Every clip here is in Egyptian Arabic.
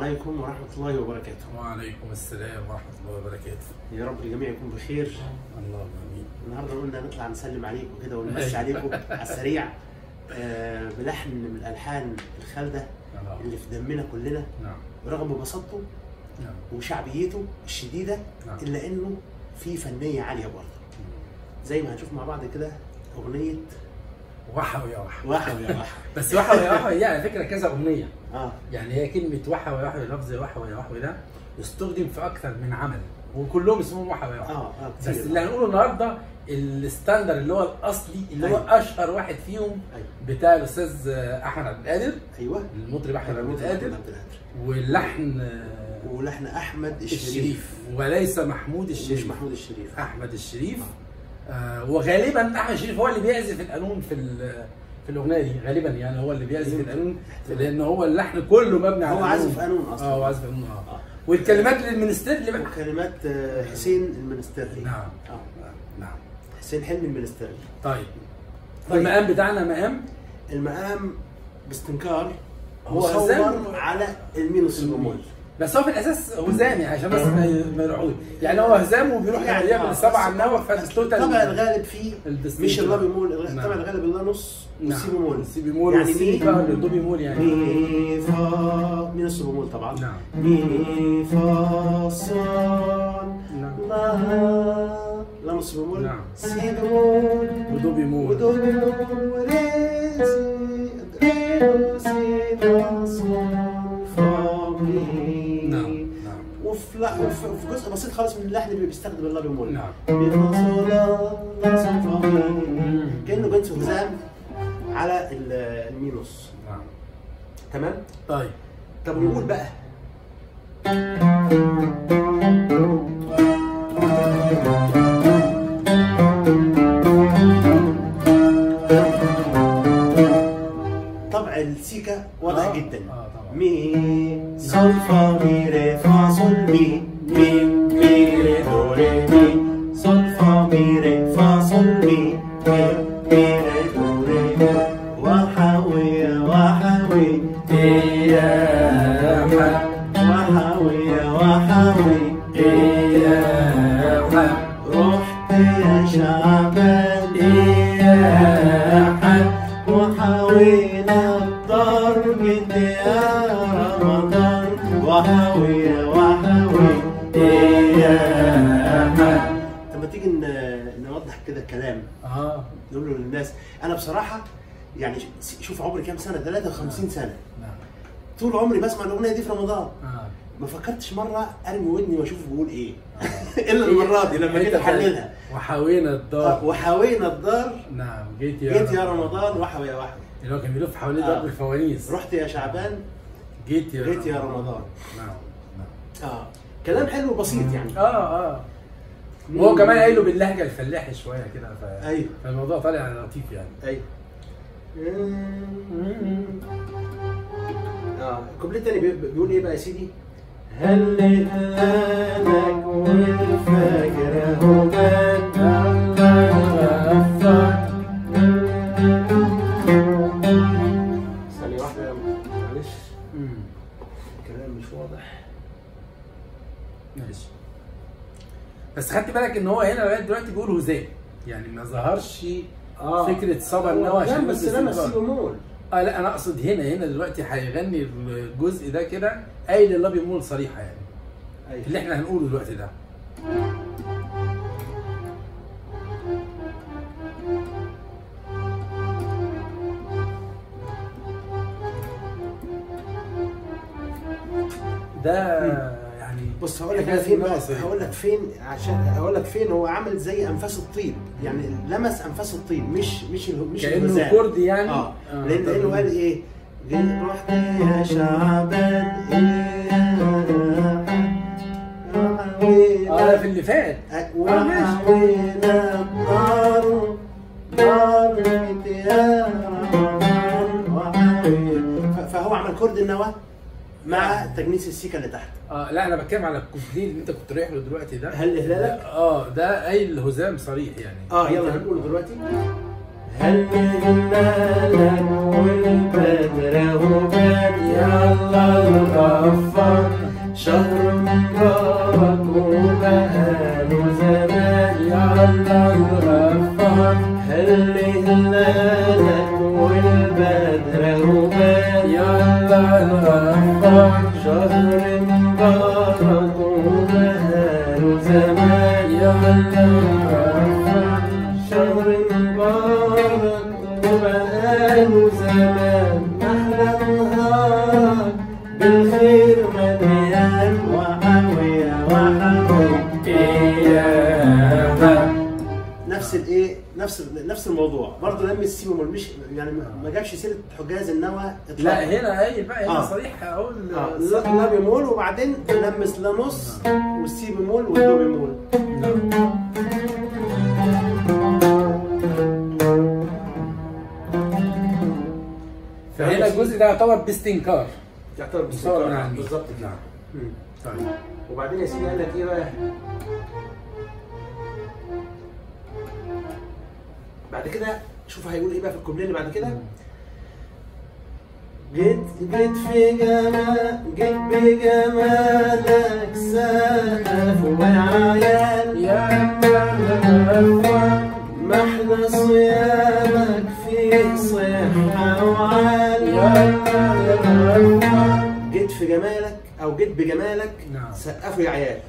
عليكم ورحمة الله وبركاته وعليكم السلام ورحمة الله وبركاته يا رب الجميع يكون بخير اللهم امين النهارده قلنا نطلع نسلم عليكم كده ونمسي عليكم على السريع آه، بلحن من الألحان الخالدة آه. اللي في دمنا كلنا نعم رغم بساطته نعم وشعبيته الشديدة نعم. إلا إنه في فنية عالية برضه زي ما هنشوف مع بعض كده أغنية وحوي يا وحوي وحوي يا وحوي بس وحوي يا وحوي دي على فكرة كذا أغنية اه يعني هي كلمة وحوي يا وحوي لفظ وحوي يا وحوي ده استخدم في أكثر من عمل وكلهم اسمهم وحوي يا وحوي اه اه بس كتير. اللي هنقوله النهارده الستاندر اللي هو الاصلي اللي هو أيوة. اشهر واحد فيهم أيوة. بتاع الاستاذ احمد عبد القادر ايوه المطرب احمد عبد عبد القادر القادر. واللحن آه، ولحن احمد الشريف الشريف وليس محمود مش الشريف محمود الشريف احمد الشريف آه وغالبا احمد الشريف هو اللي بيعزف القانون في ال- في الاغنيه دي غالبا يعني هو اللي بيعزف يمكن. القانون لان هو اللحن كله مبني على هو القانون. عازف قانون اصلا اه هو عازف قانون اه آه. والكلمات للمنستير بقى وكلمات آه، حسين المنسترلي نعم اه نعم حسين حلمي المنسترلي طيب طيب. المقام بتاعنا مقام المقام باستنكار هو مصور هزام. على المينوس بمول بس هو في الاساس هزامي عشان بس ما ما يروحوش يعني هو هزام وبيروح يعني يعمل آه، سبعة بس النوى فالتوتال طبعا الغالب فيه البس- مش اللا بيمول الغ- نعم. طبعا الغالب اللا نص والسي بيمول سي بيمول يعني والسي مي كار والدو بيمول يعني مي فا مينوس بمول طبعا نعم مي فا صول نعم لا لا نص بمول نعم. سي بمول ودو بيمول ودو بمول وري سي ري سي لا صول فا مي نعم نعم وفي لا وفي وفي جزء بسيط خالص من اللحن اللي بيستخدم اللا بيمول نعم مي فا صول لا صول فا مي مم. كانه بنت هزام على ال- المينوس نعم تمام طيب طب نقول بقى طبع السيكا واضح آه، جدا آه، طبعا. مي صول فا مي ري فا صول مي مي مي ري دو ري مي صول فا مي ري فا صول مي مي مي ري دو ري مي وحاوي وحاوي يا حق وحاوي وحاوي يا حق رحت يا شعبان يا حق وحاوينا الضرب يا رمضان وحاوي وحاوي يا حق طب ما تيجي ن- نوضح كده الكلام اه نقول له للناس انا بصراحه يعني ش- شوف عمري كام سنه 53 سنه نعم طول عمري بسمع الاغنيه دي في رمضان اه ما فكرتش مره ارمي ودني واشوف بيقول ايه الا المره دي لما جيت احللها وحاوينا آه، الدار وحاوينا الدار نعم جيت يا جيت يا رمضان وحوي يا وحوي اللي هو كان بيلف حواليه آه. ضرب الفوانيس رحت يا شعبان جيت يا جيت يا رمضان. نعم نعم اه كلام حلو وبسيط يعني اه اه وهو كمان قايله باللهجه الفلاحي شويه كده ف... ايوه فالموضوع طالع لطيف يعني ايوه اه الكوبليه التاني بي- بيقول ايه بقى يا سيدي؟ هل هلالك والفجر هبان ثانية واحدة معلش مم. الكلام مش واضح ماشي بس خدت بالك ان هو هنا لغايه دلوقتي بيقول هزام يعني ما ظهرش فكره صبر نوى لا عشان بس بس ده السنغال. مسيبه مول اه لا انا اقصد هنا هنا دلوقتي هيغني الجزء ده كده قايل الله بيمول صريحه يعني اللي احنا هنقوله دلوقتي ده ده يعني بص هقول لك إحنا انا فين بقى ناقص إيه؟ هقول لك فين عشان هقول لك فين هو عامل زي انفاس الطيب يعني لمس انفاس الطيب مش مش ال- مش كانه الهزام. كردي يعني اه آه، لان طب- لانه قال ايه؟ قال رحت يا شعبان اه ده في اللي فات وحوينا الدار دار يا رمضان وحوينا ف- فهو عمل كرد النواه مع تجنيس السيكا اللي تحت اه لا انا بتكلم على الكوبليه اللي انت كنت رايح له دلوقتي ده هل هلالك؟ اه ده قايل هزام صريح يعني اه يلا هنقوله دلوقتي هل هلالك والبدر هبان يلا الغفار وبان يلا الغفار شهر مبارك وبقاله زمان يلا الغفار شهر مبارك وبقاله زمان أحلى نهار بالخير مليان وحاوية وحاوية إياها نفس الايه نفس نفس الموضوع برضه لم السي بيمول مش يعني ما جابش سيره حجاز النوى إطلاقاً. لا هنا قايل بقى هنا آه. صريح اقول اه لا لا بيمول وبعدين لمس لا نص والسي بيمول والدو بيمول فهنا الجزء ده يعتبر باستنكار يعتبر مصور من باستمرار. عندي. بالظبط كده نعم مم. طيب وبعدين يا سيدي قال لك ايه بقى؟ بعد كده شوف هيقول ايه بقى في الكوبليه اللي بعد كده جيت جيت في جمال جيت بجمالك سقف وعيال يا الغفار محلى صيامك فيه صحة وعال يا الغفار جيت في جمالك او جيت بجمالك نعم. سقفوا يا عيال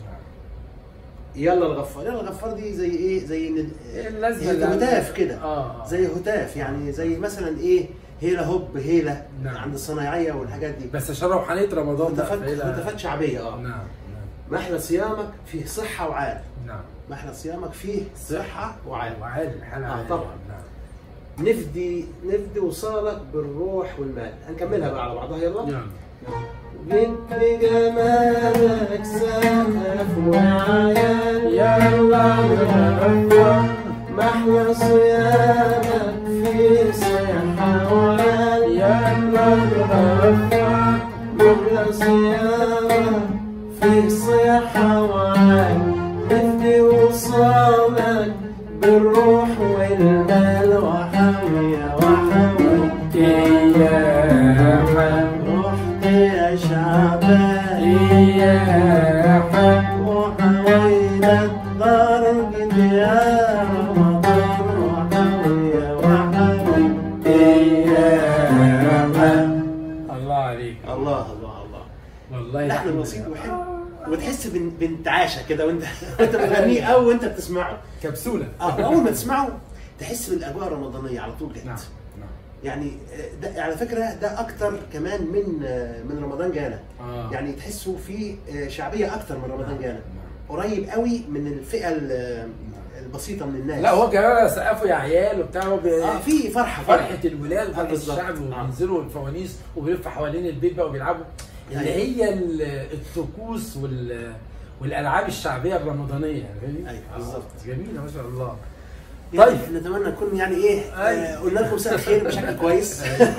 يلا الغفار يلا الغفار دي زي ايه زي ند... اللازمة زي اللي هتاف عندك. كده آه. زي هتاف يعني زي مثلا ايه هيلا هوب هيلا نعم. عند الصنايعيه والحاجات دي بس عشان روحانيه رمضان بقى هتافات فهنا- هتافات شعبيه اه نعم محلى صيامك فيه صحه وعال نعم محلى صيامك فيه صحه وعال وعالي الحالة آه، عالية. طبعاً. نعم نفدي نفدي وصالك بالروح والمال هنكملها بقى على بعضها يلا نعم جيت بجمالك سقف وعيال يا الغفار محلى صيامك في صحة وعال يا الغفار محلى صيامك في صحة وعال نفدي وصالك بالروح والمال وحاوية وحاوية إياها رحت يا شعبان إياها وحويلة درجة يا رمضان وحوية وحوية إياها الله عليك الله الله الله والله لحن لحن بسيط وحلو وتحس بن- بانتعاشة كده وانت وانت بتغنيه او وانت بتسمعه كبسولة اه اول ما تسمعه تحس بالاجواء الرمضانيه على طول جت نعم نعم يعني آه، ده على فكره ده اكتر كمان من آه، من رمضان جانا آه. يعني تحسوا فيه آه، شعبيه اكتر من رمضان نعم، جانا نعم. قريب قوي من الفئه ال- البسيطه من الناس لا هو كمان سقفوا يا عيال وبتاع هو بي- اه في فرحه فرحة الولاد وفرحة بالظبط. الشعب آه. وبينزلوا الفوانيس وبيلفوا حوالين البيت بقى وبيلعبوا اللي أيوة. هي ال- الطقوس وال والالعاب الشعبيه الرمضانيه فاهمني؟ أيوة، آه، بالظبط. جميله ما شاء الله طيب طيب. نتمنى نكون يعني ايه آه، أيوة. قلنا لكم مساء الخير بشكل كويس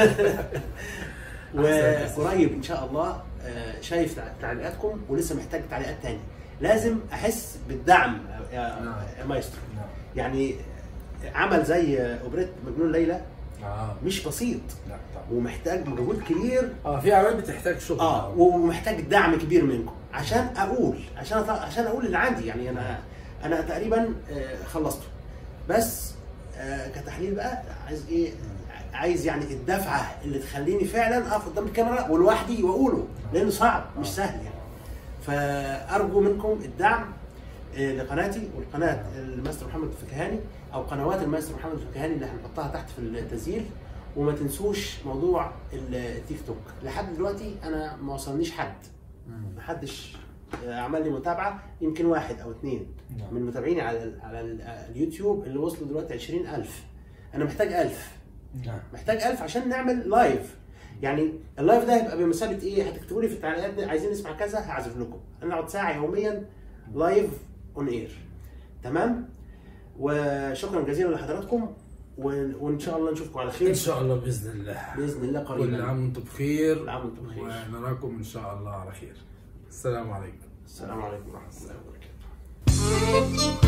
وقريب ان شاء الله آه، شايف تع- تعليقاتكم ولسه محتاج تعليقات تاني لازم احس بالدعم يا نعم. يا مايسترو نعم. يعني عمل زي اوبريت مجنون ليلى اه مش بسيط لا طبعا ومحتاج مجهود كبير اه في اعمال بتحتاج شغل اه ومحتاج دعم كبير منكم عشان اقول عشان أط- عشان اقول اللي عندي يعني انا انا تقريبا آه، خلصته بس آه، كتحليل بقى عايز ايه عايز يعني الدفعه اللي تخليني فعلا اقف قدام الكاميرا ولوحدي واقوله لانه صعب مش سهل يعني فارجو منكم الدعم آه، لقناتي والقناه الماستر محمد الفكهاني او قنوات الماستر محمد الفكهاني اللي هنحطها تحت في التسجيل وما تنسوش موضوع التيك توك لحد دلوقتي انا ما وصلنيش حد ما حدش آه، عمل لي متابعه يمكن واحد او اثنين نعم. من متابعيني على ال على ال اليوتيوب اللي وصلوا دلوقتي 20000 انا محتاج 1000 نعم محتاج 1000 عشان نعمل لايف يعني اللايف ده هيبقى بمثابه ايه هتكتبوا لي في التعليقات دي عايزين نسمع كذا هعزف لكم انا اقعد ساعه يوميا لايف اون اير تمام وشكرا جزيلا لحضراتكم و- وان شاء الله نشوفكم على خير ان شاء الله باذن الله باذن الله كل قريبا عام وانتم بخير كل عام وانتم بخير. ونراكم ان شاء الله على خير السلام عليكم السلام عليكم ورحمه الله وبركاته